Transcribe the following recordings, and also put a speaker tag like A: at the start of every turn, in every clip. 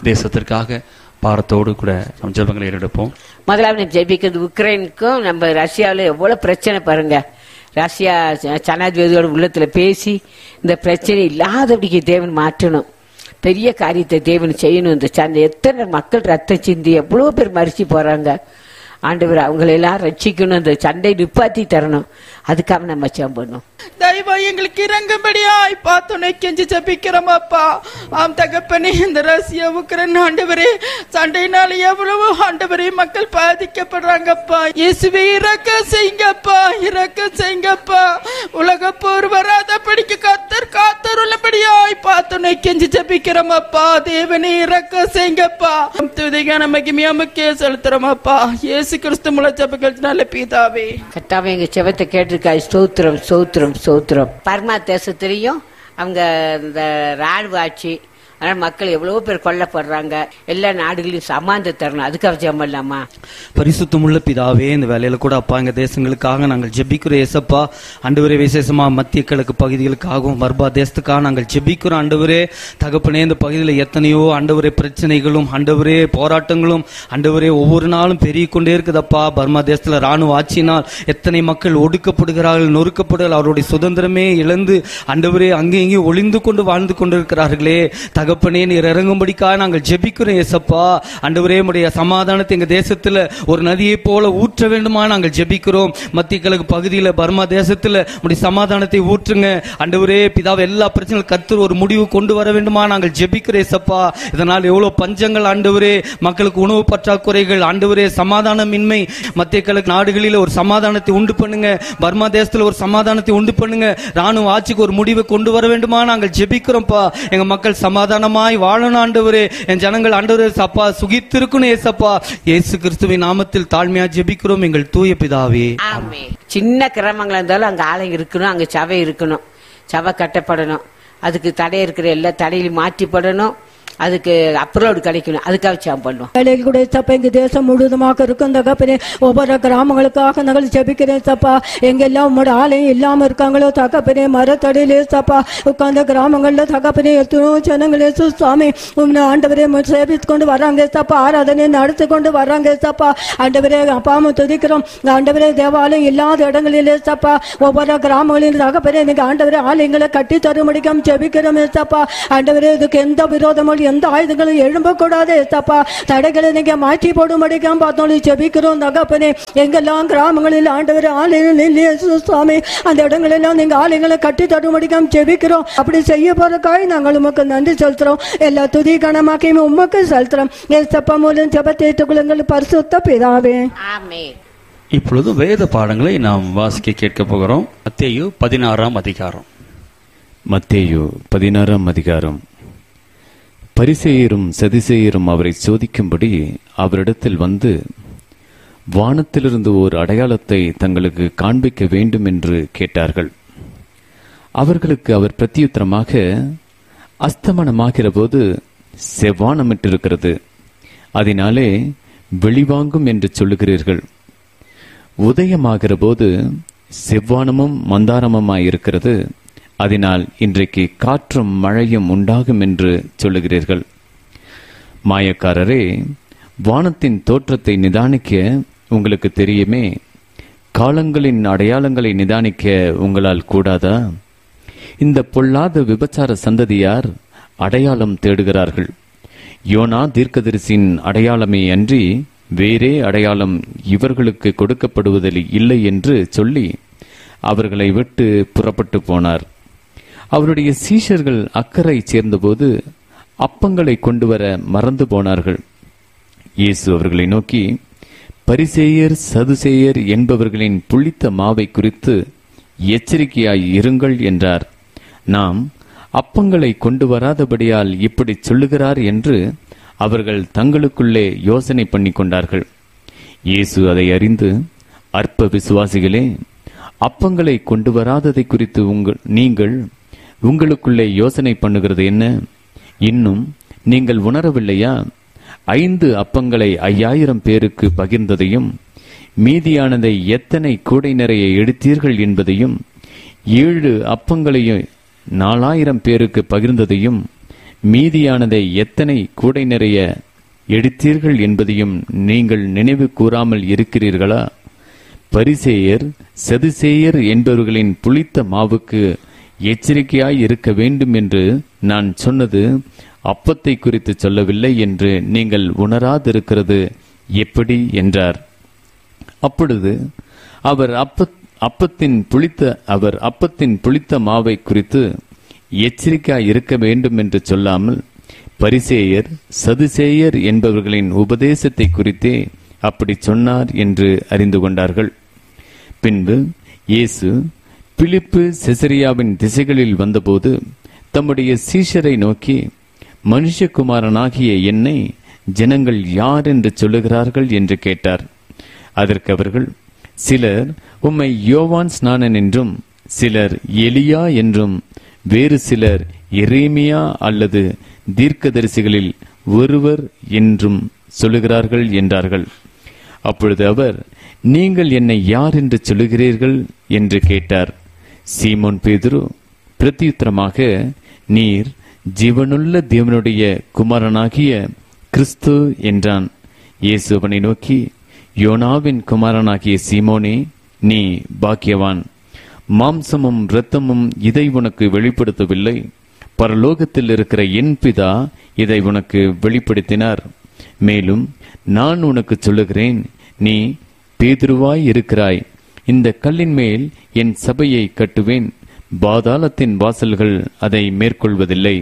A: தேசத்திற்காக பாரத்தோடு கூட நம் ஜெபங்களை எடுப்போம்
B: முதலாவது ஜெபிக்கிறது உக்ரைனுக்கும் நம்ம ரஷ்யாவில் எவ்வளவு பிரச்சனை பாருங்க ரஷ்யா ஜ- ஜனாதிபதியோட உள்ளத்துல பேசி இந்த பிரச்சனை இல்லாதபடிக்கு தேவன் மாற்றணும் பெரிய காரியத்தை தேவன் செய்யணும் இந்த சண்டை எத்தனை மக்கள் ரத்தம் சிந்தி எவ்வளவு பேர் மறிச்சு போறாங்க ஆண்டவர் அவங்களை எல்லாம் ரட்சிக்கணும் இந்த சண்டை நிப்பாத்தி தரணும் அதுக்காக நம்ம ஜெபம் பண்ணணும்
C: தயவா எங்களுக்கு இறங்கும்படியாய் பார்த்துனை கெஞ்சி ஜபிக்கிறோம் அப்பா ஆம் தகப்பனே இந்த ரஷ்யா உக்ரைன் ஆண்டவரே சண்டையினால எவ்வளவு ஆண்டவரே மக்கள் பாதிக்கப்படுறாங்கப்பா இயேசுவே இறக்க செய்யுங்கப்பா இறக்க செய்யுங்கப்பா உலக போர் வராதபடிக்கு கத்தர் காத்தருள்ளபடியாய் பார்த்துனை கெஞ்சி ஜபிக்கிறோம் அப்பா தேவனே இறக்க செய்யுங்கப்பா துதிகான மகிமையாமுக்கே செலுத்துறோம் அப்பா இயேசு கிறிஸ்து முளை ஜபங்கள் பிதாவே
B: கட்டாம எங்க செவத்தை கேட்டிருக்காரு ஸ்தோத்திரம் ஸ்தோத்திரம் ஸ்தோத்திரம் பர்மா தேசத்திலையும் அவங்க இந்த ராணுவ ஆட்சி அதனால மக்கள் எவ்வளவோ பேர் கொல்லப்படுறாங்க எல்லா நாடுகளையும் சமாந்த தரணும் அதுக்காக ஜெபம் பண்ணலாமா
A: பரிசுத்தமுள்ள பிதாவே இந்த வேலையில கூட அப்பா எங்க தேசங்களுக்காக நாங்கள் ஜெபிக்கிறோம் ஏசப்பா அண்டுவரே விசேஷமா மத்திய கிழக்கு பகுதிகளுக்காகவும் மர்பா தேசத்துக்காக நாங்கள் ஜெபிக்கிறோம் ஆண்டவரே தகப்பனே இந்த பகுதியில் எத்தனையோ ஆண்டவரே பிரச்சனைகளும் ஆண்டவரே போராட்டங்களும் ஆண்டவரே ஒவ்வொரு நாளும் பெருகி கொண்டே இருக்குதப்பா பர்மா தேசத்துல ராணுவ ஆட்சியினால் எத்தனை மக்கள் ஒடுக்கப்படுகிறார்கள் நொறுக்கப்படுகிறார்கள் அவருடைய சுதந்திரமே இழந்து ஆண்டவரே அங்கே இங்கே ஒளிந்து கொண்டு வாழ்ந்து கொண்டிருக்கிறார்களே தகப்பனே நீர் இறங்கும்படிக்காக நாங்கள் ஜெபிக்கிறோம் ஏசப்பா ஆண்டவரே உடைய சமாதானத்தை எங்க தேசத்துல ஒரு நதியை போல ஊற்ற வேண்டுமா நாங்கள் ஜெபிக்கிறோம் மத்திய கிழக்கு பகுதியில் பர்மா தேசத்துல உடைய சமாதானத்தை ஊற்றுங்க ஆண்டவரே பிதாவை எல்லா பிரச்சனைகளும் கத்தர் ஒரு முடிவு கொண்டு வர வேண்டுமா நாங்கள் ஜெபிக்கிறோம் ஏசப்பா இதனால் எவ்வளவு பஞ்சங்கள் ஆண்டவரே மக்களுக்கு உணவு பற்றாக்குறைகள் ஆண்டவரே சமாதானமின்மை மத்திய கிழக்கு நாடுகளில் ஒரு சமாதானத்தை உண்டு பண்ணுங்க பர்மா தேசத்துல ஒரு சமாதானத்தை உண்டு பண்ணுங்க ராணுவ ஆட்சிக்கு ஒரு முடிவை கொண்டு வர வேண்டுமா நாங்கள் ஜெபிக்கிறோம்ப்பா எங்க மக்கள் சமாதானமாய் வாழணும் ஆண்டவரே என் ஜனங்கள் ஆண்டவரே சப்பா சுகித்திருக்கணும் ஏசப்பா இயேசு கிறிஸ்துவின் நாமத்தில் தாழ்மையா ஜெபிக்கிறோம் எங்கள் தூய பிதாவே
B: ஆமே சின்ன கிராமங்களா இருந்தாலும் அங்க ஆலை இருக்கணும் அங்க சபை இருக்கணும் சபை கட்டப்படணும் அதுக்கு தடை இருக்கிற எல்லா தடையிலும் மாற்றிப்படணும் அதுக்கு அப்ரோடு கிடைக்கணும் அதுக்காக ஜெபம் பண்ணுவோம்
D: வேலையில் கூட சப்பா எங்க தேசம் முழுவதுமாக இருக்கும் தகப்பனே ஒவ்வொரு கிராமங்களுக்காக நாங்கள் ஜெபிக்கிறேன் சப்பா எங்கெல்லாம் உங்களோட ஆலயம் இல்லாம இருக்காங்களோ தகப்பனே மரத்தடியிலே சப்பா உட்கார்ந்த கிராமங்கள்ல தகப்பனே எத்தனோ ஜனங்களே சுவாமி உம்னை ஆண்டவரே உம்மை சேவித்து கொண்டு வர்றாங்க சப்பா ஆராதனை நடத்தி கொண்டு வர்றாங்க சப்பா ஆண்டவரே அப்பாம துதிக்கிறோம் ஆண்டவரே தேவாலயம் இல்லாத இடங்களிலே சப்பா ஒவ்வொரு கிராமங்களிலும் தகப்பனே நீங்க ஆண்டவரே ஆலயங்களை கட்டி தரும்படிக்கும் ஜெபிக்கிறோம் சப்பா ஆண்டவரே இதுக்கு எந்த விரோதமும் எந்த ஆயுதங்களும் எழும்பக்கூடாது தப்பா தடைகளை நீங்க மாற்றி போடும்படிக்கும் பார்த்தோம் ஜெபிக்கிறோம் தகப்பனே எங்கெல்லாம் கிராமங்களில் ஆண்டவர் ஆலயங்கள் இல்லையே சுவாமி அந்த இடங்களெல்லாம் நீங்க ஆலயங்களை கட்டி தரும்படிக்கும் ஜெபிக்கிறோம் அப்படி செய்ய போறதுக்காக நாங்கள் உமக்கு நன்றி செலுத்துறோம் எல்லா துதி கணமாக்கையும் உமக்கு செலுத்துறோம் ஏசப்பா மூலம் ஜெபத்தை ஏற்றுக்கொள்ளுங்கள் பரிசுத்த பிதாவே
B: ஆமே
A: இப்பொழுது வேத பாடங்களை நாம் வாசிக்க கேட்க போகிறோம் மத்தேயு பதினாறாம் அதிகாரம்
E: மத்தேயு பதினாறாம் அதிகாரம் பரிசேயரும் சதிசேயரும் அவரை சோதிக்கும்படி அவரிடத்தில் வந்து வானத்திலிருந்து ஓர் அடையாளத்தை தங்களுக்கு காண்பிக்க வேண்டும் என்று கேட்டார்கள் அவர்களுக்கு அவர் பிரத்தியுத்தரமாக அஸ்தமனமாகிற போது செவ்வானமிட்டிருக்கிறது அதனாலே வெளிவாங்கும் என்று சொல்லுகிறீர்கள் உதயமாகிற போது செவ்வானமும் மந்தாரமுமாயிருக்கிறது அதனால் இன்றைக்கு காற்றும் மழையும் உண்டாகும் என்று சொல்லுகிறீர்கள் மாயக்காரரே வானத்தின் தோற்றத்தை நிதானிக்க உங்களுக்கு தெரியுமே காலங்களின் அடையாளங்களை நிதானிக்க உங்களால் கூடாதா இந்த பொல்லாத விபச்சார சந்ததியார் அடையாளம் தேடுகிறார்கள் யோனா தீர்க்கதரிசியின் அடையாளமே அன்றி வேறே அடையாளம் இவர்களுக்கு கொடுக்கப்படுவதில் இல்லை என்று சொல்லி அவர்களை விட்டு புறப்பட்டு போனார் அவருடைய சீஷர்கள் அக்கறை சேர்ந்தபோது அப்பங்களை கொண்டு வர மறந்து போனார்கள் இயேசு அவர்களை நோக்கி பரிசேயர் சதுசேயர் என்பவர்களின் புளித்த மாவை குறித்து எச்சரிக்கையாய் இருங்கள் என்றார் நாம் அப்பங்களை கொண்டு வராதபடியால் இப்படி சொல்லுகிறார் என்று அவர்கள் தங்களுக்குள்ளே யோசனை பண்ணி கொண்டார்கள் இயேசு அதை அறிந்து அற்ப விசுவாசிகளே அப்பங்களை கொண்டு வராததை குறித்து உங்கள் நீங்கள் உங்களுக்குள்ளே யோசனை பண்ணுகிறது என்ன இன்னும் நீங்கள் உணரவில்லையா ஐந்து அப்பங்களை ஐயாயிரம் பேருக்கு பகிர்ந்ததையும் மீதியானதை எத்தனை கூடை நிறைய எடுத்தீர்கள் என்பதையும் ஏழு அப்பங்களையும் நாலாயிரம் பேருக்கு பகிர்ந்ததையும் மீதியானதை எத்தனை கூடை நிறைய எடுத்தீர்கள் என்பதையும் நீங்கள் நினைவு கூறாமல் இருக்கிறீர்களா பரிசேயர் சதுசேயர் என்பவர்களின் புளித்த மாவுக்கு எச்சரிக்கையாய் இருக்க வேண்டும் என்று நான் சொன்னது அப்பத்தை குறித்து சொல்லவில்லை என்று நீங்கள் உணராதிருக்கிறது எப்படி என்றார் அப்பொழுது அவர் அப்ப அப்பத்தின் புளித்த அவர் அப்பத்தின் புளித்த மாவை குறித்து எச்சரிக்கையாய் இருக்க வேண்டும் என்று சொல்லாமல் பரிசேயர் சதுசேயர் என்பவர்களின் உபதேசத்தை குறித்தே அப்படி சொன்னார் என்று அறிந்து கொண்டார்கள் பின்பு இயேசு பிலிப்பு செசரியாவின் திசைகளில் வந்தபோது தம்முடைய சீஷரை நோக்கி மனுஷகுமாரனாகிய என்னை ஜனங்கள் யார் என்று சொல்லுகிறார்கள் என்று கேட்டார் அதற்கு அவர்கள் சிலர் உம்மை யோவான் ஸ்நானன் என்றும் சிலர் எலியா என்றும் வேறு சிலர் எரேமியா அல்லது தீர்க்கதரிசிகளில் ஒருவர் என்றும் சொல்லுகிறார்கள் என்றார்கள் அப்பொழுது அவர் நீங்கள் என்னை யார் என்று சொல்லுகிறீர்கள் என்று கேட்டார் சீமோன் பேதுரு பிரத்யுத்தரமாக நீர் ஜீவனுள்ள தேவனுடைய குமாரனாகிய கிறிஸ்து என்றான் இயேசு அவனை நோக்கி யோனாவின் குமாரனாகிய சீமோனே நீ பாக்கியவான் மாம்சமும் இரத்தமும் இதை உனக்கு வெளிப்படுத்தவில்லை பரலோகத்தில் இருக்கிற என் பிதா இதை உனக்கு வெளிப்படுத்தினார் மேலும் நான் உனக்கு சொல்லுகிறேன் நீ பேதுருவாய் இருக்கிறாய் இந்த கல்லின் மேல் என் சபையை கட்டுவேன் பாதாளத்தின் வாசல்கள் அதை மேற்கொள்வதில்லை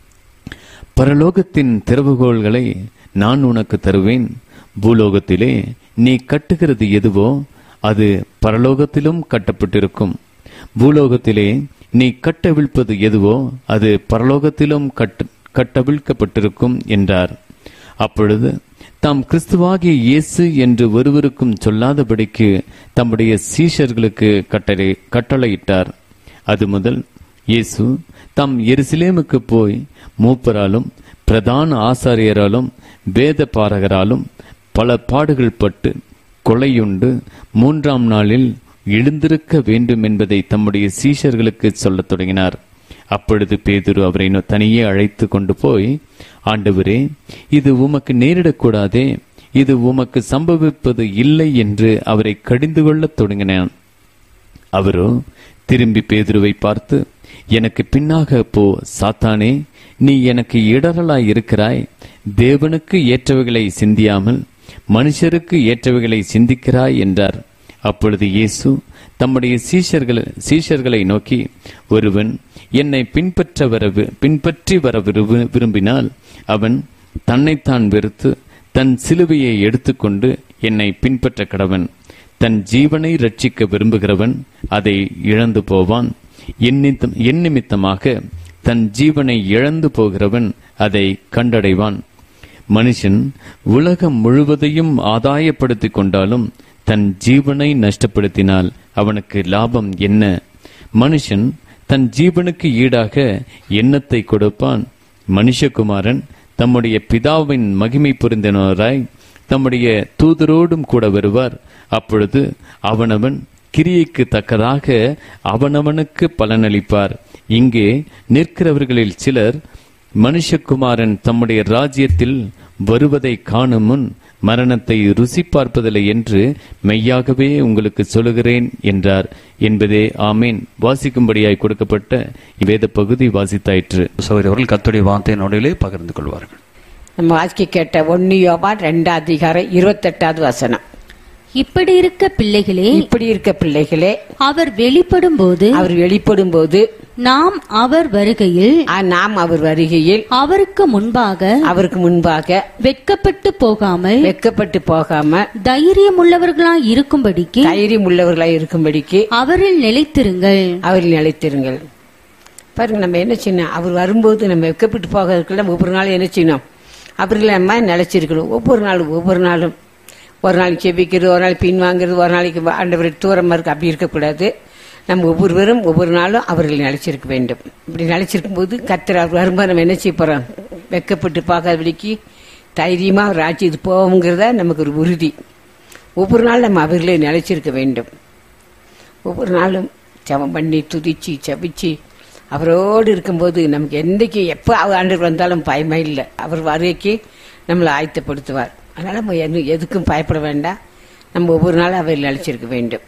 E: பரலோகத்தின் திறவுகோள்களை நான் உனக்கு தருவேன் பூலோகத்திலே நீ கட்டுகிறது எதுவோ அது பரலோகத்திலும் கட்டப்பட்டிருக்கும் பூலோகத்திலே நீ கட்டவிழ்ப்பது எதுவோ அது பரலோகத்திலும் கட்டு கட்டவிழ்க்கப்பட்டிருக்கும் என்றார் அப்பொழுது தாம் கிறிஸ்துவாகிய இயேசு என்று ஒருவருக்கும் சொல்லாதபடிக்கு தம்முடைய சீஷர்களுக்கு கட்டளை கட்டளையிட்டார் அது முதல் இயேசு தாம் எருசலேமுக்கு போய் மூப்பராலும் பிரதான ஆசாரியராலும் வேத பாரகராலும் பல பாடுகள் பட்டு கொலையுண்டு மூன்றாம் நாளில் எழுந்திருக்க வேண்டும் என்பதை தம்முடைய சீஷர்களுக்கு சொல்லத் தொடங்கினார் அப்பொழுது பேதுரு அவரை நோ- தனியே அழைத்து கொண்டு போய் ஆண்டவரே இது உமக்கு நேரிடக்கூடாதே இது உமக்கு சம்பவிப்பது இல்லை என்று அவரை கடிந்து கொள்ளத் தொடங்கினான் அவரோ திரும்பி பேதுருவை பார்த்து எனக்கு பின்னாக போ சாத்தானே நீ எனக்கு இடரலாய் இருக்கிறாய் தேவனுக்கு ஏற்றவைகளை சிந்தியாமல் மனுஷருக்கு ஏற்றவைகளை சிந்திக்கிறாய் என்றார் அப்பொழுது இயேசு தம்முடைய சீஷர்கள் சீஷர்களை நோக்கி ஒருவன் என்னை பின்பற்ற வர வி- பின்பற்றி வர விரும்பு- விரும்பினால் அவன் தன்னைத்தான் வெறுத்து தன் சிலுவையை எடுத்துக்கொண்டு என்னை பின்பற்ற கடவன் தன் ஜீவனை ரட்சிக்க விரும்புகிறவன் அதை இழந்து போவான் என் நிமித்தம்- என் நிமித்தமாக தன் ஜீவனை இழந்து போகிறவன் அதை கண்டடைவான் மனுஷன் உலகம் முழுவதையும் ஆதாயப்படுத்திக் கொண்டாலும் தன் ஜீவனை நஷ்டப்படுத்தினால் அவனுக்கு லாபம் என்ன மனுஷன் தன் ஜீவனுக்கு ஈடாக எண்ணத்தை கொடுப்பான் மனுஷகுமாரன் தம்முடைய பிதாவின் மகிமை புரிந்தனராய் தம்முடைய தூதரோடும் கூட வருவார் அப்பொழுது அவனவன் கிரியைக்கு தக்கதாக அவனவனுக்கு பலனளிப்பார் இங்கே நிற்கிறவர்களில் சிலர் மனுஷகுமாரன் தம்முடைய ராஜ்யத்தில் வருவதை காணும் முன் மரணத்தை ருசி பார்ப்பதில்லை என்று மெய்யாகவே உங்களுக்கு சொல்லுகிறேன் என்றார் என்பதே ஆமேன் வாசிக்கும்படியாய் கொடுக்கப்பட்ட இவ்வேத பகுதி வாசித்தாயிற்று
A: சௌரி அவர்கள் கத்துடைய வார்த்தை நொடியிலே பகிர்ந்து கொள்வார்கள்
B: நம்ம வாசிக்க கேட்ட ஒன்னு யோபா ரெண்டாம் அதிகாரம் இருபத்தெட்டாவது வசனம்
F: இப்படி இருக்க பிள்ளைகளே
B: இப்படி இருக்க பிள்ளைகளே
F: அவர் வெளிப்படும் போது
B: அவர் வெளிப்படும் போது
F: நாம் அவர் வருகையில்
B: நாம் அவர் வருகையில்
F: அவருக்கு முன்பாக
B: அவருக்கு முன்பாக
F: வெட்கப்பட்டு போகாமல்
B: வெட்கப்பட்டு போகாம
F: தைரியம் உள்ளவர்களாய் இருக்கும்படிக்கு
B: தைரியம் உள்ளவர்களாய் இருக்கும்படிக்கு
F: அவரில் நிலைத்திருங்கள்
B: அவரில் நிலைத்திருங்கள் பாருங்க நம்ம என்ன செய்யணும் அவர் வரும்போது நம்ம வெட்கப்பட்டு போகிறதுக்குள்ள நம்ம ஒவ்வொரு நாளும் என்ன செய்யணும் அவரில் நம்ம நிலைச்சிருக்கணும் ஒவ்வொரு நாளும் ஒவ்வொரு நாளும் ஒரு நாளைக்கு செபிக்கிறது ஒரு நாளைக்கு பின் வாங்குறது ஒரு நாளைக்கு ஆண்டவர் தூரமாக இருக்கு அப்படி இருக்கக்கூடாது நம்ம ஒவ்வொருவரும் ஒவ்வொரு நாளும் அவர்கள் நிலைச்சிருக்க வேண்டும் இப்படி நிலைச்சிருக்கும் போது கத்திர அவர் வரும்போது நம்ம என்ன செய்ய போகிறோம் வெட்கப்பட்டு பார்க்காதபடிக்கு தைரியமாக அவர் ராஜ்யத்துக்கு போவோங்கிறத நமக்கு ஒரு உறுதி ஒவ்வொரு நாளும் நம்ம அவர்களே நிலைச்சிருக்க வேண்டும் ஒவ்வொரு நாளும் ஜெபம் பண்ணி துதிச்சு ஜெபிச்சு அவரோடு இருக்கும்போது நமக்கு என்றைக்கு எப்போ அவர் ஆண்டவர் வந்தாலும் பயமே இல்லை அவர் வருகைக்கு நம்மளை ஆயத்தப்படுத்துவார் அதனால நம்ம எது- எதுக்கும் பயப்பட வேண்டாம் நம்ம ஒவ்வொரு நாளும் அவர் அழைச்சிருக்க வேண்டும்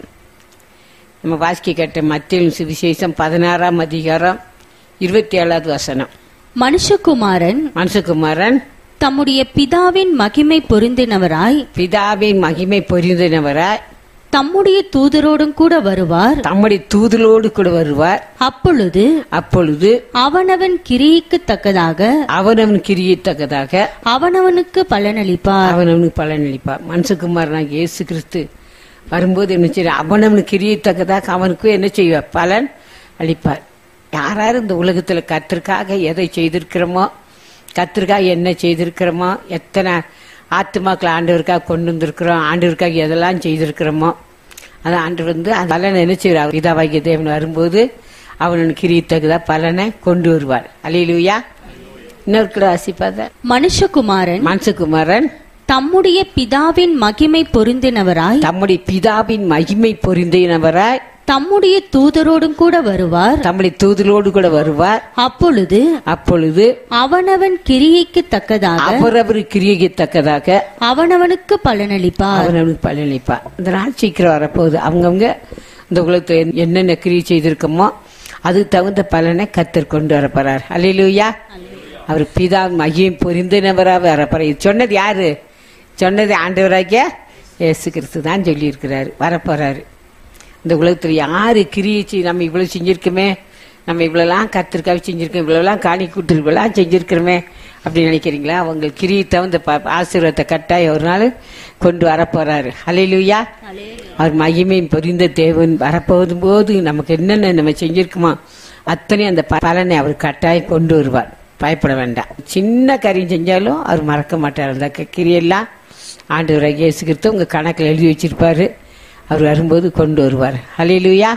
B: நம்ம வாசிக்க கேட்ட மத்திய சுவிசேஷம் பதினாறாம் அதிகாரம் இருபத்தி ஏழாவது வசனம்
F: மனுஷகுமாரன்
B: மனுஷகுமாரன்
F: தம்முடைய பிதாவின் மகிமை பொருந்தினவராய்
B: பிதாவின் மகிமை பொரிந்தனவராய்
F: தம்முடைய தூதரோடும் கூட வருவார்
B: தம்முடைய தூதலோடு கூட வருவார்
F: அப்பொழுது
B: அப்பொழுது
F: அவனவன் கிரிக்கு தக்கதாக
B: அவனவன் கிரியத்தக்கதாக
F: அவனவனுக்கு பலனளிப்பார்
B: அவனவனுக்கு பலனளிப்பார் மனுஷகுமாரனாக இயேசு கிறிஸ்து வரும்போது என்ன செய்ய அவனவனுக்கு கிரியத்தக்கதாக அவனுக்கு என்ன செய்வார் பலன் அளிப்பார் யார் யார் இந்த உலகத்துல கத்திற்காக எதை செய்திருக்கிறோமோ கத்திற்காக என்ன செய்திருக்கிறோமோ எத்தனை ஆத்துமாக்களை ஆண்டவருக்காக கொண்டு வந்திருக்கிறோம் ஆண்டவருக்காக எதெல்லாம் செய்திருக்கிறோமோ அது ஆண்டு வந்து அந்த பலனை என்ன செய்வார் பிதாவாகிய தேவன் வரும்போது அவனுக்கு கிரியத்தக்கதா பலனை கொண்டு வருவார் அலையிலுயா இன்னொரு கூட வாசிப்பாத
F: மனுஷகுமாரன்
B: மனுஷகுமாரன்
F: தம்முடைய பிதாவின் மகிமை பொருந்தினவராய்
B: தம்முடைய பிதாவின் மகிமை பொருந்தினவராய்
F: தம்முடைய தூதரோடும் கூட வருவார்
B: தம்முடைய தூதலோடு கூட வருவார்
F: அப்பொழுது
B: அப்பொழுது
F: அவனவன் கிரியைக்கு தக்கதாக
B: அவரவர் கிரியத்தக்கதாக
F: அவனவனுக்கு பலனளிப்பார்
B: அவர் அவனுக்கு பலனளிப்பார் இந்த நாள் சீக்கிரம் வரப்போகுது அவங்கவுங்க இந்த உலகத்துல என்னென்ன கிரியை செய்திருக்கோமோ அதுக்கு தகுந்த பலனை கத்தர் கொண்டு வரப்போறார் அல்லையிலூயா அவர் பிதா மகிம் பொரிந்தனவராக வரப்போறார் இது சொன்னது யாரு சொன்னது ஆண்டவராகிய இயேசு கிறிஸ்து தான் சொல்லியிருக்கிறாரு வரப்போறாரு இந்த உலகத்துல யாரு கிரியை செய் நம்ம இவ்வளவு செஞ்சிருக்கோமே நம்ம இவ்வளவுலாம் கத்திரிக்காய் செஞ்சிருக்கோம் இவ்வளவுலாம் காணி கூட்டு இவ்வளவுலாம் செஞ்சிருக்கிறோமே அப்படின்னு நினைக்கிறீங்களா அவங்க கிரியை தகுந்த ப- ஆசீர்வாதத்தை கட்டாயம் ஒரு நாள் கொண்டு வரப்போறாரு ஹalleluya அவர் மகிமையின் பொரிந்த தேவன் வரப்போதும் போது நமக்கு என்னென்ன நம்ம செஞ்சிருக்குமோ அத்தனை அந்த ப- பலனை அவர் கட்டாயம் கொண்டு வருவார் பயப்பட வேண்டாம் சின்ன காரியம் செஞ்சாலும் அவர் மறக்க மாட்டார் அந்த க- கிரியெல்லாம் ஆண்டு இயேசு கிறிஸ்து உங்க கணக்கில் எழுதி வச்சிருப்பாரு அவர் வரும்போது கொண்டு வருவார் ஹalleluya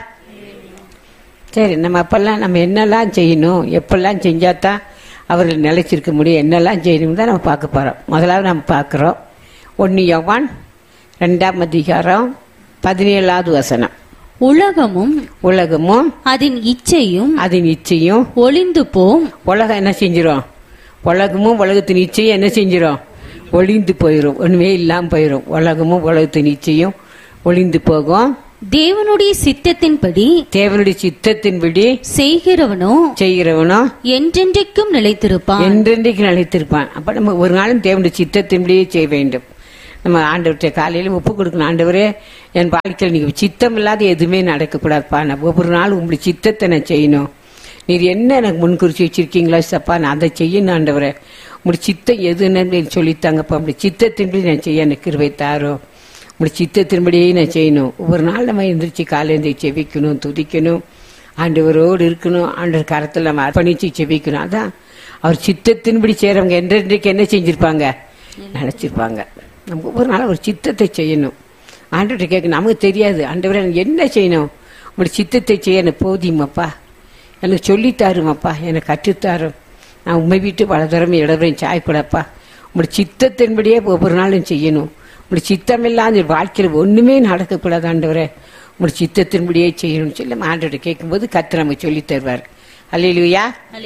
B: சரி நம்ம அப்பெல்லாம் நம்ம என்னெல்லாம் செய்யணும் எப்பெல்லாம் செஞ்சாதான் அவர்கள் நிலைச்சிருக்க முடியும் என்னெல்லாம் செய்யணும் தான் நம்ம பார்க்க போகிறோம் முதலாவது நம்ம பார்க்குறோம் ஒன்று யவான் ரெண்டாம் அதிகாரம் பதினேழாவது வசனம்
F: உலகமும்
B: உலகமும்
F: அதன் இச்சையும்
B: அதன் இச்சையும்
F: ஒளிந்து போம்
B: உலகம் என்ன செஞ்சிரும் உலகமும் உலகத்தின் இச்சையும் என்ன செஞ்சிரும் ஒளிந்து போயிடும் ஒண்ணுமே இல்லாமல் போயிடும் உலகமும் உலகத்தின் இச்சையும் ஒளிந்து போகும்
F: தேவனுடைய சித்தத்தின்படி
B: தேவனுடைய சித்தத்தின்படி
F: செய்கிறவனோ
B: செய்கிறவனும்
F: என்றென்றைக்கும் நிலைத்திருப்பான்
B: என்றென்றைக்கு நிலைத்திருப்பான் அப்ப நம்ம ஒரு நாளும் தேவனுடைய சித்தத்தின்படியே செய்ய வேண்டும் நம்ம ஆண்டவர்கிட்ட காலையில ஒப்பு கொடுக்கணும் ஆண்டவரே என் வாழ்க்கையில் நீங்க சித்தம் இல்லாத எதுவுமே நடக்கக்கூடாதுப்பா நான் ஒவ்வொரு நாளும் உங்களுடைய சித்தத்தை நான் செய்யணும் நீர் என்ன எனக்கு முன்குறிச்சு வச்சிருக்கீங்களா சப்பா நான் அதை செய்யணும் ஆண்டவரே உங்களுடைய சித்தம் எதுன்னு சொல்லித்தாங்கப்பா உங்களுடைய சித்தத்தின்படி நான் செய்ய எனக்கு கிருபை தாரோ உங்களுடைய சித்தத்தின்படியே நான் செய்யணும் ஒவ்வொரு நாள் நம்ம எந்திரிச்சு காலை எந்திரிச்சு செவிக்கணும் துதிக்கணும் ஆண்டவரோடு இருக்கணும் ஆண்டவர் கரத்தில் நம்ம அர்ப்பணிச்சு செவிக்கணும் அதான் அவர் சித்தத்தின்படி செய்கிறவங்க என்றென்றைக்கு என்ன செஞ்சிருப்பாங்க நினைச்சிருப்பாங்க நம்ம ஒவ்வொரு நாளும் ஒரு சித்தத்தை செய்யணும் ஆண்டவர்கிட்ட கேட்க நமக்கு தெரியாது ஆண்டவரே எனக்கு என்ன செய்யணும் உங்களுடைய சித்தத்தை செய்ய எனக்கு போதியமாப்பா எனக்கு சொல்லித்தாருமாப்பா எனக்கு கற்றுத்தாரும் நான் உண்மை விட்டு பல தரம் இடவரையும் சாயக்கூடப்பா உங்களுடைய சித்தத்தின்படியே ஒவ்வொரு நாளும் செய்யணும் உங்களுடைய சித்தம் இல்லாத வாழ்க்கையில் ஒண்ணுமே நடக்கக்கூடாது ஆண்டவரே உங்களுடைய சித்தத்தின்படியே செய்யணும்னு சொல்லி நம்ம ஆண்டவர்கிட்ட கேட்கும்போது கத்து நமக்கு சொல்லித் தருவார் அல்லேலூயா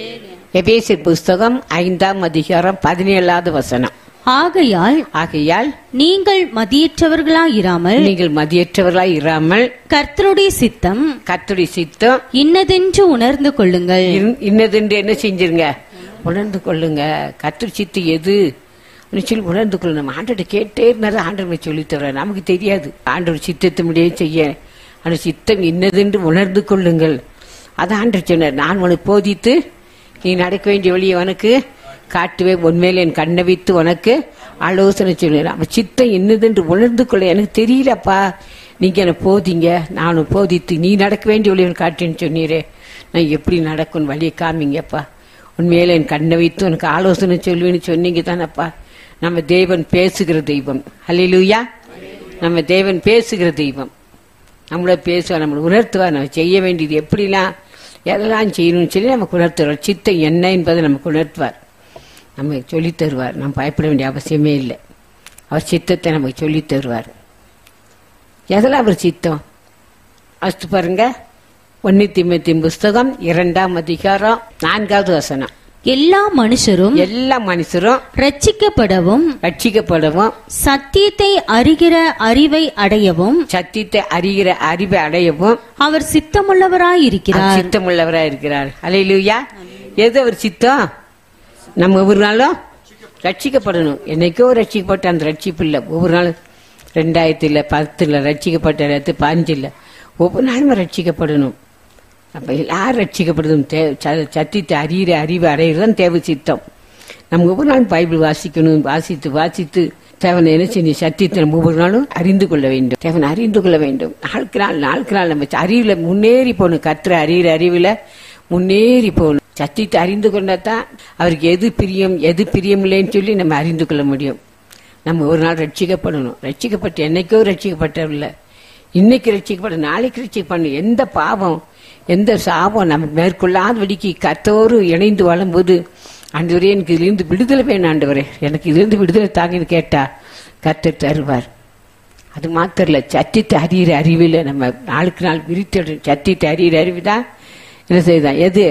B: எபேசியர் புஸ்தகம் ஐந்தாம் அதிகாரம் பதினேழாவது வசனம்
F: ஆகையால்
B: ஆகையால்
F: நீங்கள் மதியற்றவர்களாயிராமல்
B: நீங்கள் மதியற்றவர்களாய் இராமல்
F: கர்த்தருடைய சித்தம்
B: கத்துடைய சித்தம்
F: இன்னதென்று உணர்ந்து கொள்ளுங்கள்
B: இன்- இன்னதென்று என்ன செஞ்சிருங்க உணர்ந்து கொள்ளுங்க கத்து சித்து எது அப்படின்னு சொல்லி உணர்ந்து கொள்ளு நம்ம ஆண்டோட கேட்டே இருந்தாரு ஆண்டவர் சொல்லி தர நமக்கு தெரியாது ஆண்டவர் சித்தத்தினுடைய செய்ய அந்த சித்தம் இன்னதென்று உணர்ந்து கொள்ளுங்கள் அதான் ஆண்டவர் சொன்னார் நான் உனக்கு போதித்து நீ நடக்க வேண்டிய வழியை உனக்கு காட்டுவேன் உண்மையில என் கண்ணை வைத்து உனக்கு ஆலோசனை சொல்லுவேன் அவன் சித்தம் என்னதென்று உணர்ந்து கொள்ள எனக்கு தெரியலப்பா நீங்க எனக்கு போதிங்க நானும் போதித்து நீ நடக்க வேண்டிய வழியை காட்டுன்னு சொன்னீரே நான் எப்படி நடக்கும் வழியை காமிங்கப்பா உண்மையில என் கண்ணை வைத்து உனக்கு ஆலோசனை சொல்லுவேன்னு சொன்னீங்க தானப்பா நம்ம தேவன் பேசுகிற தெய்வம் அல்லேலூயா நம்ம தேவன் பேசுகிற தெய்வம் நம்மள பேசுவார் நம்மளை உணர்த்துவார் நம்ம செய்ய வேண்டியது எப்படிலாம் எதெல்லாம் செய்யணும்னு சொல்லி நமக்கு உணர்த்துவார் சித்தம் என்ன என்பதை நமக்கு உணர்த்துவார் நம்ம சொல்லித் தருவார் நம்ம பயப்பட வேண்டிய அவசியமே இல்லை அவர் சித்தத்தை நமக்கு சொல்லித் தருவார் எதெல்லாம் அவர் சித்தம் ஃபஸ்ட்டு பாருங்க ஒன்னு திமுத்தின் புஸ்தகம் இரண்டாம் அதிகாரம் நான்காவது வசனம்
F: எல்லா மனுஷரும்
B: எல்லா மனுஷரும்
F: ரட்சிக்கப்படவும்
B: ரட்சிக்கப்படவும்
F: சத்தியத்தை அறிகிற அறிவை அடையவும்
B: சத்தியத்தை அறிகிற அறிவை அடையவும்
F: அவர் சித்தமுள்ளவராயிருக்கிறார்
B: சித்தமுள்ளவராக இருக்கிறார் அலையிலுயா எது அவர் சித்தம் நம்ம ஒவ்வொரு நாளும் ரட்சிக்கப்படணும் என்னைக்கோ ரட்சிக்கப்பட்ட அந்த ரட்சிப்பு இல்லை ஒவ்வொரு நாளும் ரெண்டாயிரத்துல பத்துல ரட்சிக்கப்பட்ட இடத்து பதினஞ்சில் ஒவ்வொரு நாளும் ரட்சிக்கப்படணும் அப்ப எல்லாரும் ரட்சிக்கப்படுதும் தே ச- சத்தியத்தை அறிகிற அறிவை அடையிறது தேவை சித்தம் நம்ம ஒவ்வொரு நாளும் பைபிள் வாசிக்கணும் வாசித்து வாசித்து தேவனை என்ன செஞ்சு சத்தியத்தை நம்ம ஒவ்வொரு நாளும் அறிந்து கொள்ள வேண்டும் தேவனை அறிந்து கொள்ள வேண்டும் நாளுக்கு நாள் நாளுக்கு நாள் நம்ம அறிவில் முன்னேறி போகணும் கத்துற அறிகிற அறிவில் முன்னேறி போகணும் சத்தியத்தை அறிந்து கொண்டா தான் அவருக்கு எது பிரியம் எது பிரியம் இல்லைன்னு சொல்லி நம்ம அறிந்து கொள்ள முடியும் நம்ம ஒரு நாள் ரட்சிக்கப்படணும் ரட்சிக்கப்பட்டு என்னைக்கோ ரட்சிக்கப்பட்டவில்லை இன்னைக்கு ரட்சிக்கப்பட நாளைக்கு ரட்சிக்கப்படணும் எந்த பாவம் எந்த சாபம் நம்ம மேற்கொள்ளாதபடிக்கு கத்தோடு இணைந்து வாழும்போது ஆண்டவரே எனக்கு இதிலிருந்து விடுதலை வேணும் ஆண்டவரே எனக்கு இதிலிருந்து விடுதலை தாங்கன்னு கேட்டா கத்தர் தருவார் அது மாத்திரம் இல்ல சத்தியத்தை அறிகிற அறிவில் நம்ம நாளுக்கு நாள் விரித்திடும் சத்தியத்தை அறிகிற அறிவு தான் என்ன செய்தான் எது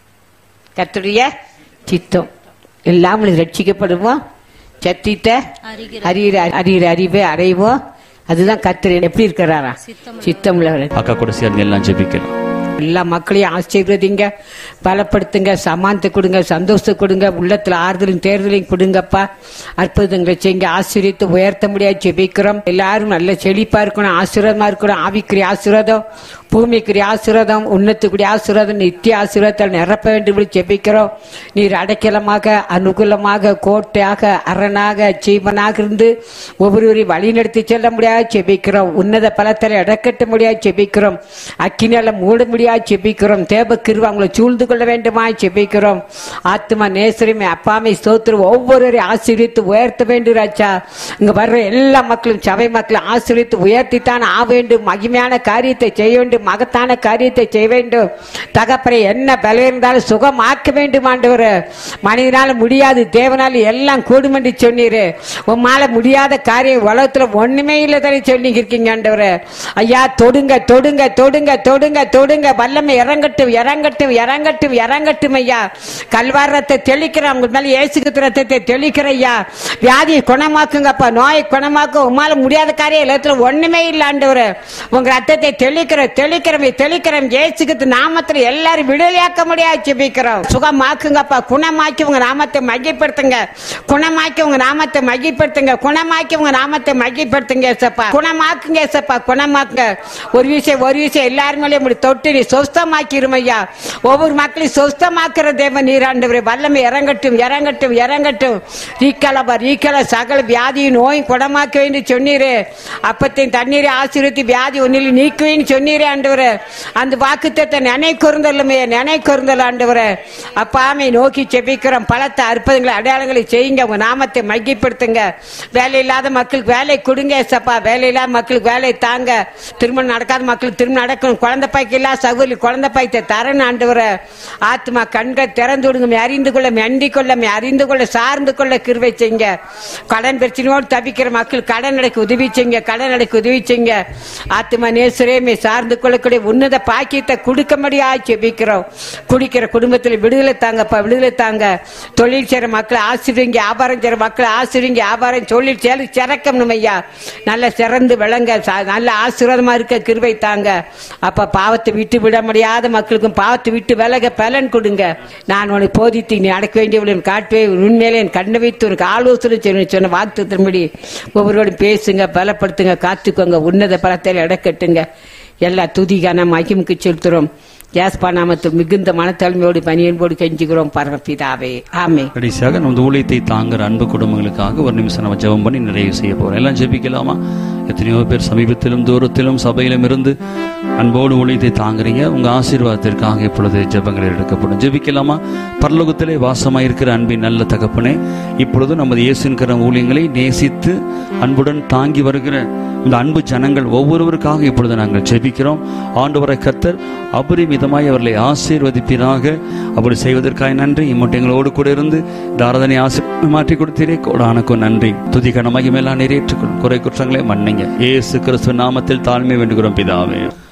B: கத்துடைய சித்தம் எல்லாம் ரட்சிக்கப்படுவோம் சத்தியத்தை அறிகிற அறிகிற அறிவை அடைவோம் அதுதான் கத்தர் எப்படி இருக்கிறாரா சித்தம் உள்ளவர்
E: அக்கா கூட சேர்ந்து எல்லாம் ஜெபிக்கலாம்
B: எல்லா மக்களையும் ஆசீர்வதிங்க பலப்படுத்துங்க சமானத்தை கொடுங்க சந்தோஷத்தை கொடுங்க உள்ளத்துல ஆறுதலும் தேர்தலையும் கொடுங்கப்பா அற்புதங்களை செய்யுங்க ஆசீர்வித்து உயர்த்த முடியாது ஜெபிக்கிறோம் எல்லாரும் நல்ல செழிப்பா இருக்கணும் ஆசீர்வாதமா இருக்கணும் ஆவிக்குரிய ஆசீர்வாதம் பூமிக்குரிய ஆசீர்வாதம் உன்னத்துக்குரிய ஆசீர்வாதம் நித்திய ஆசீர்வாதத்தால் நிரப்ப வேண்டும் என்று ஜெபிக்கிறோம் நீர் அடைக்கலமாக அனுகூலமாக கோட்டையாக அரணாக ஜீவனாக இருந்து ஒவ்வொருவரையும் வழி நடத்தி செல்ல முடியாது ஜெபிக்கிறோம் உன்னத பலத்தில் இடக்கட்ட முடியாது ஜெபிக்கிறோம் அக்கினால மூட முடியாது ஜெபிக்கிறோம் தேவ கிருவ அவங்களை சூழ்ந்து கொள்ள வேண்டுமா ஜெபிக்கிறோம் ஆத்மா நேசரிமை அப்பாமை ஸ்தோத்திரம் ஒவ்வொருவரையும் ஆசீர்வித்து உயர்த்த வேண்டும் ராஜா இங்க வர்ற எல்லா மக்களும் சபை மக்களும் ஆசீர்வித்து உயர்த்தித்தான் ஆ வேண்டும் மகிமையான காரியத்தை செய்ய வேண்டும் மகத்தான காரியத்தை செய்ய வேண்டும் தகப்பரை என்ன பல இருந்தாலும் சுகம் ஆக்க வேண்டும் ஆண்டவர் மனிதனால முடியாது தேவனால எல்லாம் கூடும் என்று சொன்னீரு உம்மால முடியாத காரியம் உலகத்துல ஒண்ணுமே இல்லதானே சொல்லி இருக்கீங்க ஆண்டவர் ஐயா தொடுங்க தொடுங்க தொடுங்க தொடுங்க தொடுங்க வல்லமை இறங்கட்டும் இறங்கட்டும் இறங்கட்டும் இறங்கட்டும் ஐயா கல்வாரத்தை தெளிக்கிறேன் உங்க மேல இயேசுக்கு ரத்தத்தை தெளிக்கிற ஐயா வியாதியை குணமாக்குங்கப்பா நோயை குணமாக்க உம்மால முடியாத காரியம் எல்லாத்துல ஒண்ணுமே இல்ல ஆண்டவர் உங்க ரத்தத்தை தெளிக்கிற தெளிக்கிறோம் தெளிக்கிறோம் இயேசுக்கு நாமத்துல எல்லாரும் விடுதலையாக்க முடியாது ஜெபிக்கிறோம் சுகமாக்குங்கப்பா குணமாக்கி உங்க நாமத்தை மகிப்படுத்துங்க குணமாக்கி உங்க நாமத்தை மகிப்படுத்துங்க குணமாக்கி உங்க நாமத்தை மகிப்படுத்துங்க ஏசப்பா குணமாக்குங்க ஏசப்பா குணமாக்குங்க ஒரு விஷயம் ஒரு விஷயம் எல்லாரும் மேலேயும் இப்படி தொட்டு நீ சொஸ்தமாக்கிரும் ஐயா ஒவ்வொரு மக்களையும் சொஸ்தமாக்குற தேவ நீராண்டவரே வல்லமை இறங்கட்டும் இறங்கட்டும் இறங்கட்டும் ரீக்கலபா ரீக்கல சகல வியாதியும் நோயும் குணமாக்க வேண்டும் சொன்னீரு அப்பத்தையும் தண்ணீரை ஆசீர்வதி வியாதி ஒன்னில் நீக்குவேன்னு சொன்னீரே ஆண்டவரே அந்த வாக்குத்தத்தை நினை குறந்தல்லுமே நினை குறந்தல் ஆண்டவரே அப்பாமை நோக்கி செபிக்கிறோம் பலத்த அற்புதங்களை அடையாளங்களை செய்யுங்க உங்க நாமத்தை மையப்படுத்துங்க வேலை இல்லாத மக்களுக்கு வேலை கொடுங்க ஏசப்பா வேலை இல்லாத மக்களுக்கு வேலை தாங்க திருமணம் நடக்காத மக்களுக்கு திருமணம் நடக்கணும் குழந்தை பாய்க்கு இல்லாத சகோதரி குழந்தை பாய்த்தை தரணும் ஆண்டவரே ஆத்மா கண்கள் திறந்து விடுங்க மே அறிந்து கொள்ள மே அண்டிக் கொள்ள மே அறிந்து கொள்ள சார்ந்து கொள்ள கிருவை செய்யுங்க கடன் பிரச்சனையோடு தவிக்கிற மக்கள் கடன் அடைக்க உதவி செய்யுங்க கடன் அடைக்க உதவி செய்யுங்க ஆத்மா நேசரே மே சார்ந்து கொள்ளக்கூடிய உன்னத பாக்கியத்தை கொடுக்க முடியா செபிக்கிறோம் குடிக்கிற குடும்பத்தில் விடுதலை தாங்கப்பா விடுதலை தாங்க தொழில் செய்யற மக்களை ஆசிரியங்க வியாபாரம் செய்யற மக்களை ஆசிரியங்க வியாபாரம் தொழில் செயல் சிறக்கணும் ஐயா நல்ல சிறந்து விளங்க ச- நல்ல ஆசீர்வாதமா இருக்க கிருபை தாங்க அப்ப பாவத்தை விட்டு விட முடியாத மக்களுக்கும் பாவத்தை விட்டு விலக பலன் கொடுங்க நான் உனக்கு போதித்து நீ அடக்க வேண்டியவளும் காட்டுவே உண்மையிலே என் கண்ணை வைத்து உனக்கு ஆலோசனை செய்யணும் சொன்ன வாக்குத்தின்படி ஒவ்வொருவரும் பேசுங்க பலப்படுத்துங்க காத்துக்கோங்க உன்னத பலத்தில் இடக்கட்டுங்க எல்லா துதிகான மகிமுக்கு செலுத்துறோம் யாஸ்பா நாமத்து மிகுந்த மனத்தன்மையோடு பணியன்போடு கெஞ்சுகிறோம் பரமபிதாவே ஆமே
A: கடைசியாக நமது ஊழியத்தை தாங்குற அன்பு குடும்பங்களுக்காக ஒரு நிமிஷம் நம்ம ஜெபம் பண்ணி நிறைவு செய்ய போறோம் எல்லாம் ஜெபிக்கலாமா எத்தனையோ பேர் சமீபத்திலும் தூரத்திலும் சபையிலும் இருந்து அன்போடு ஊழியத்தை தாங்குறீங்க உங்க ஆசீர்வாதத்திற்காக இப்பொழுது ஜெபங்கள் எடுக்கப்படும் ஜெபிக்கலாமா பரலோகத்திலே வாசமாய் இருக்கிற அன்பின் நல்ல தகப்பனே இப்பொழுது நமது இயேசுங்கிற ஊழியங்களை நேசித்து அன்புடன் தாங்கி வருகிற இந்த அன்பு ஜனங்கள் ஒவ்வொருவருக்காக இப்பொழுது நாங்கள் ஜெபிக்கிறோம் ஆண்டவரை கர்த்தர் அபரிமிதமாய் அவர்களை ஆசீர்வதிப்பீராக அப்படி செய்வதற்காக நன்றி இம்மட்டு எங்களோடு கூட இருந்து தாரதனை ஆசி மாற்றி கொடுத்தீரே கோடானுக்கும் நன்றி துதி கனமாகி மேலாம் நிறைவேற்றுக்கொள் குறை குற்றங்களை மன்னிங்க ஏசு கிறிஸ்துவ நாமத்தில் தாழ்மை வேண்டுகிறோம் பிதாவே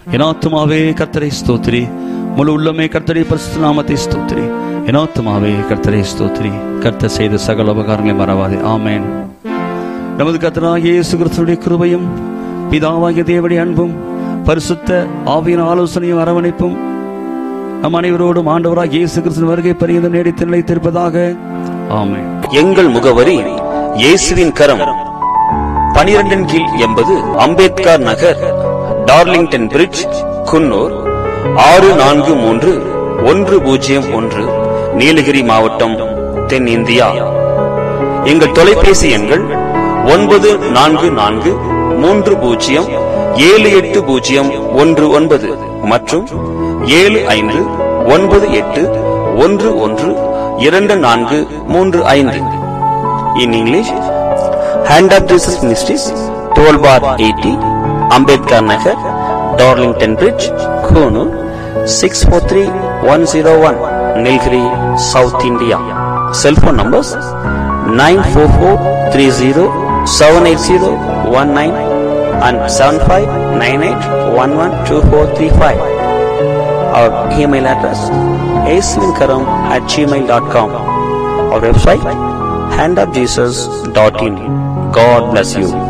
G: என் ஆத்துமாவே கர்த்தரை ஸ்தோத்திரி முழு உள்ளமே கர்த்தரை பரிசுத்த நாமத்தை ஸ்தோத்திரி என் ஆத்துமாவே கர்த்தரை ஸ்தோத்திரி கர்த்தர் செய்த சகல உபகாரங்களை மறவாதே ஆமென் நமது கர்த்தராகிய இயேசு கிறிஸ்துடைய கிருபையும் பிதாவாகிய தேவனுடைய அன்பும் பரிசுத்த ஆவியின் ஆலோசனையும் அரவணைப்பும் நம் அனைவரோடும் ஆண்டவராக இயேசு கிறிஸ்துவின் வருகை பரிந்து நீடித்து நிலைத்திருப்பதாக ஆமென்
H: எங்கள் முகவரி இயேசுவின் கரம் பனிரெண்டின் கீழ் எண்பது அம்பேத்கர் நகர் டார்லிங்டன் பிரிட்ஜ் குன்னூர் ஆறு நான்கு மூன்று ஒன்று பூஜ்ஜியம் ஒன்று நீலகிரி மாவட்டம் தென்னிந்தியா எங்கள் தொலைபேசி எண்கள் ஒன்பது நான்கு நான்கு மூன்று பூஜ்ஜியம் ஏழு எட்டு பூஜ்ஜியம் ஒன்று ஒன்பது மற்றும் ஏழு ஐந்து ஒன்பது எட்டு ஒன்று ஒன்று இரண்டு நான்கு மூன்று ஐந்து in English hand of Jesus ministries twelve by eighty Ambedkar Nagar Darlington bridge Coonoor six four three one zero one Nilgiri south India cellphone numbers nine four four three zero seven eight zero one nine and seven five nine eight one one two four three five our email address aswinkaram at gmail.com our website handofjesus.in god bless you